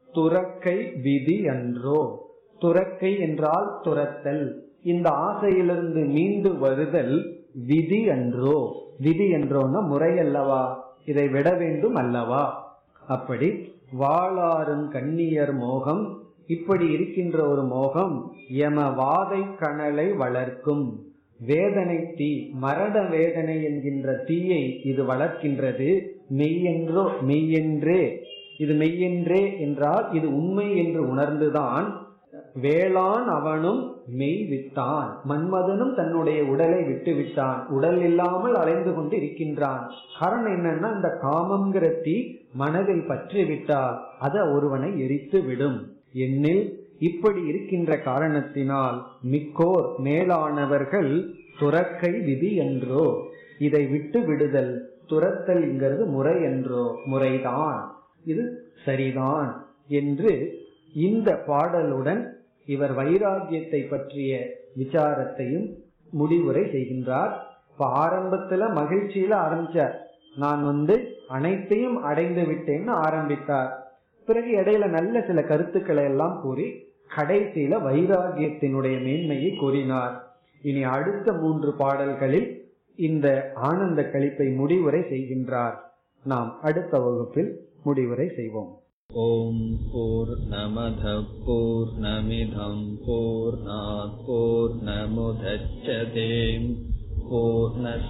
துறக்கை விதி அன்றோ துறக்கை என்றால் துரத்தல் இந்த ஆசையிலிருந்து மீண்டு வருதல் விதி அன்றோ விதி என்றோன்னா முறை அல்லவா இதை விட வேண்டும் அல்லவா அப்படி வாளாறும் கண்ணியர் மோகம் இப்படி இருக்கின்ற ஒரு மோகம் எம வாதை கணலை வளர்க்கும் வேதனை தீ மரண வேதனை என்கின்ற தீயை இது வளர்க்கின்றது மெய்யென்றோ மெய்யென்றே இது மெய்யென்றே என்றால் இது உண்மை என்று உணர்ந்துதான் வேளாண் அவனும் மெய் விட்டான் மன்மதனும் தன்னுடைய உடலை விட்டு விட்டான் உடல் இல்லாமல் அலைந்து கொண்டு இருக்கின்றான் காரணம் என்னன்னா இந்த காமங்கிற தீ மனதில் பற்றி விட்டால் அது ஒருவனை எரித்து விடும் எண்ணில் இப்படி இருக்கின்ற காரணத்தினால் மிக்கோர் மேலானவர்கள் துறக்கை விதி என்றோ இதை விட்டு விடுதல் துரத்தல்ங்கிறது முறை என்றோ முறைதான் இது சரிதான் என்று இந்த பாடலுடன் இவர் வைராகியத்தை பற்றிய விசாரத்தையும் முடிவுரை செய்கின்றார் இப்ப ஆரம்பத்துல மகிழ்ச்சியில ஆரம்பிச்சார் நான் வந்து அனைத்தையும் அடைந்து விட்டேன்னு ஆரம்பித்தார் பிறகு இடையில நல்ல சில கருத்துக்களை எல்லாம் கூறி கடைசியில வைராகியத்தினுடைய மேன்மையை கூறினார் இனி அடுத்த மூன்று பாடல்களில் இந்த ஆனந்த கழிப்பை முடிவுரை செய்கின்றார் நாம் அடுத்த வகுப்பில் முடிவுரை செய்வோம் ॐ पूर्णमधः पूर्णमिधम् पूर्णात् पूर्णमुदच्छते पूर्णस्य